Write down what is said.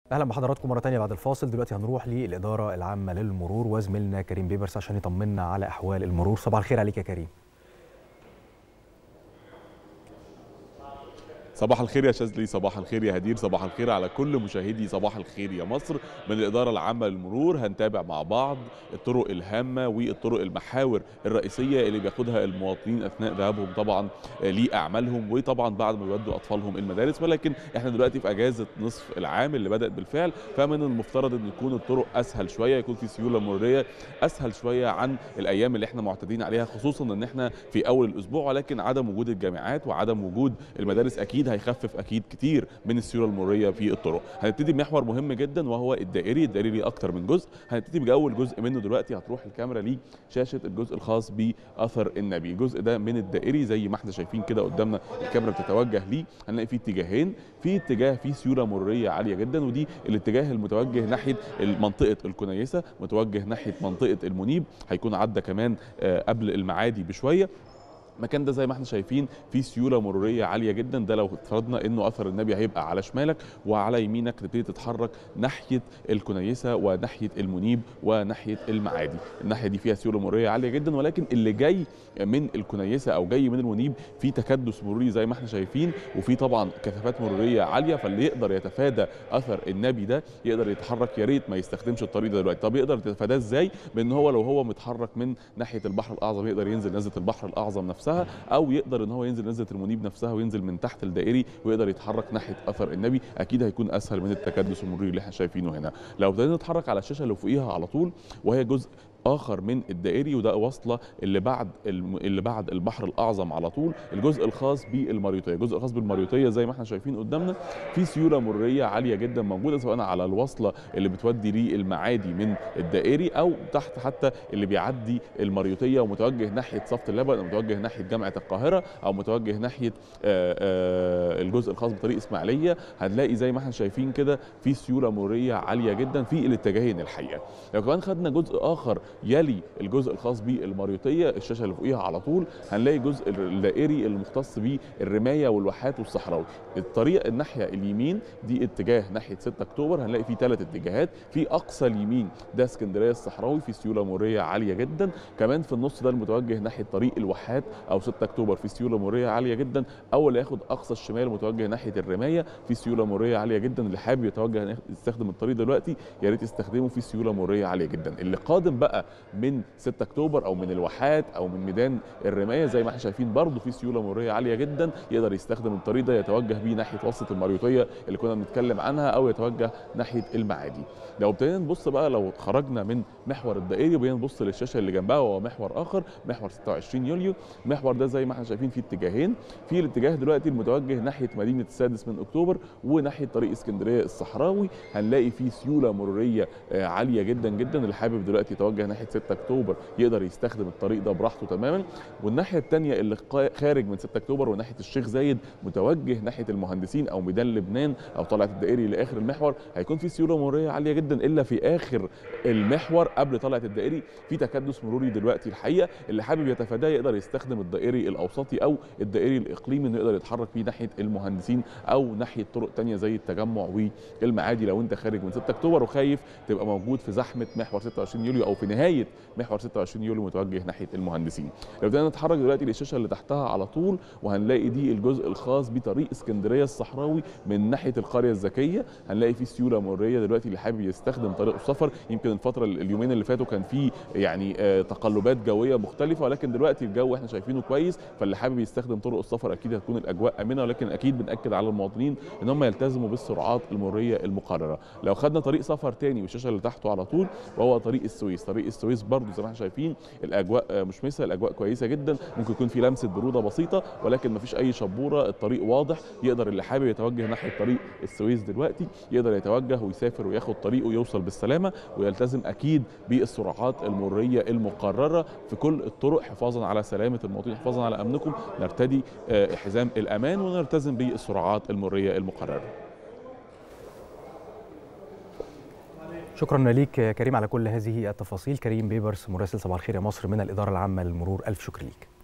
اهلا بحضراتكم مره تانية بعد الفاصل دلوقتي هنروح للاداره العامه للمرور وزميلنا كريم بيبرس عشان يطمنا على احوال المرور صباح الخير عليك يا كريم صباح الخير يا شاذلي صباح الخير يا هدير صباح الخير على كل مشاهدي صباح الخير يا مصر من الإدارة العامة للمرور هنتابع مع بعض الطرق الهامة والطرق المحاور الرئيسية اللي بياخدها المواطنين أثناء ذهابهم طبعا لأعمالهم وطبعا بعد ما يودوا أطفالهم المدارس ولكن احنا دلوقتي في أجازة نصف العام اللي بدأت بالفعل فمن المفترض أن تكون الطرق أسهل شوية يكون في سيولة مرورية أسهل شوية عن الأيام اللي احنا معتادين عليها خصوصا أن احنا في أول الأسبوع ولكن عدم وجود الجامعات وعدم وجود المدارس أكيد اكيد هيخفف اكيد كتير من السيوله المروريه في الطرق هنبتدي بمحور مهم جدا وهو الدائري الدائري ليه اكتر من جزء هنبتدي باول جزء منه دلوقتي هتروح الكاميرا لشاشه الجزء الخاص باثر النبي الجزء ده من الدائري زي ما احنا شايفين كده قدامنا الكاميرا بتتوجه ليه هنلاقي فيه اتجاهين في اتجاه فيه سيوله مروريه عاليه جدا ودي الاتجاه المتوجه ناحيه منطقه الكنيسه متوجه ناحيه منطقه المنيب هيكون عدى كمان قبل المعادي بشويه المكان ده زي ما احنا شايفين فيه سيوله مروريه عاليه جدا ده لو افترضنا انه اثر النبي هيبقى على شمالك وعلى يمينك تبتدي تتحرك ناحيه الكنيسه وناحيه المنيب وناحيه المعادي الناحيه دي فيها سيوله مروريه عاليه جدا ولكن اللي جاي من الكنيسه او جاي من المنيب في تكدس مروري زي ما احنا شايفين وفي طبعا كثافات مروريه عاليه فاللي يقدر يتفادى اثر النبي ده يقدر يتحرك يا ريت ما يستخدمش الطريق ده دلوقتي طب يقدر يتفاداه ازاي بان هو لو هو متحرك من ناحيه البحر الاعظم يقدر ينزل نزله البحر الاعظم نفسها نفسها او يقدر ان هو ينزل نزله المنيب نفسها وينزل من تحت الدائري ويقدر يتحرك ناحيه اثر النبي اكيد هيكون اسهل من التكدس المروري اللي احنا شايفينه هنا لو ابتدينا نتحرك على الشاشه اللي فوقيها على طول وهي جزء اخر من الدائري وده واصله اللي بعد اللي بعد البحر الاعظم على طول الجزء الخاص بالماريوتيه الجزء الخاص بالماريوتيه زي ما احنا شايفين قدامنا في سيوله مروريه عاليه جدا موجوده سواء على الوصله اللي بتودي للمعادي من الدائري او تحت حتى اللي بيعدي الماريوتيه ومتوجه ناحيه صفت اللبن او متوجه ناحيه جامعه القاهره او متوجه ناحيه الجزء الخاص بطريق اسماعيليه هنلاقي زي ما احنا شايفين كده في سيوله مروريه عاليه جدا في الاتجاهين الحقيقه لو كمان خدنا جزء اخر يلي الجزء الخاص بالماريوتيه الشاشه اللي فوقيها على طول هنلاقي الجزء الدائري المختص بالرمايه والواحات والصحراوي الطريق الناحيه اليمين دي اتجاه ناحيه 6 اكتوبر هنلاقي فيه ثلاث اتجاهات في اقصى اليمين ده اسكندريه الصحراوي في سيوله مروريه عاليه جدا كمان في النص ده المتوجه ناحيه طريق الواحات او 6 اكتوبر في سيوله مروريه عاليه جدا اول اللي ياخد اقصى الشمال متوجه ناحيه الرمايه في سيوله مروريه عاليه جدا اللي حابب يتوجه يستخدم الطريق دلوقتي يا ريت يستخدمه في سيوله مروريه عاليه جدا اللي قادم بقى من 6 اكتوبر او من الواحات او من ميدان الرمايه زي ما احنا شايفين برضه في سيوله مروريه عاليه جدا يقدر يستخدم الطريق ده يتوجه بيه ناحيه وسط الماريوتيه اللي كنا بنتكلم عنها او يتوجه ناحيه المعادي لو ابتدينا نبص بقى لو خرجنا من محور الدائري وبقينا نبص للشاشه اللي جنبها وهو محور اخر محور 26 يوليو المحور ده زي ما احنا شايفين فيه اتجاهين في الاتجاه دلوقتي المتوجه ناحيه مدينه السادس من اكتوبر وناحيه طريق اسكندريه الصحراوي هنلاقي فيه سيوله مروريه عاليه جدا جدا اللي حابب دلوقتي يتوجه ناحيه 6 اكتوبر يقدر يستخدم الطريق ده براحته تماما والناحيه الثانيه اللي خارج من 6 اكتوبر وناحيه الشيخ زايد متوجه ناحيه المهندسين او ميدان لبنان او طلعت الدائري لاخر المحور هيكون في سيوله مروريه عاليه جدا الا في اخر المحور قبل طلعت الدائري في تكدس مروري دلوقتي الحقيقه اللي حابب يتفاداه يقدر يستخدم الدائري الاوسطي او الدائري الاقليمي انه يقدر يتحرك فيه ناحيه المهندسين او ناحيه طرق ثانيه زي التجمع والمعادي لو انت خارج من 6 اكتوبر وخايف تبقى موجود في زحمه محور 26 يوليو او في نهايه محور 26 يوليو متوجه ناحيه المهندسين لو بدأنا نتحرك دلوقتي للشاشه اللي تحتها على طول وهنلاقي دي الجزء الخاص بطريق اسكندريه الصحراوي من ناحيه القريه الذكيه هنلاقي فيه سيوله مروريه دلوقتي اللي حابب يستخدم طريق السفر يمكن الفتره اليومين اللي فاتوا كان في يعني آه تقلبات جويه مختلفه ولكن دلوقتي الجو احنا شايفينه كويس فاللي حابب يستخدم طرق السفر اكيد هتكون الاجواء امنه ولكن اكيد بناكد على المواطنين ان هم يلتزموا بالسرعات المروريه المقرره لو خدنا طريق سفر تاني والشاشه اللي تحته على طول وهو طريق السويس طريق السويس برضو زي ما احنا شايفين الاجواء مشمسه الاجواء كويسه جدا ممكن يكون في لمسه بروده بسيطه ولكن مفيش اي شبوره الطريق واضح يقدر اللي حابب يتوجه ناحيه طريق السويس دلوقتي يقدر يتوجه ويسافر وياخد طريقه ويوصل بالسلامه ويلتزم اكيد بالسرعات المروريه المقرره في كل الطرق حفاظا على سلامه المواطنين حفاظا على امنكم نرتدي حزام الامان ونلتزم بالسرعات المروريه المقرره شكرا ليك كريم على كل هذه التفاصيل كريم بيبرس مراسل صباح الخير يا مصر من الإدارة العامة للمرور ألف شكر ليك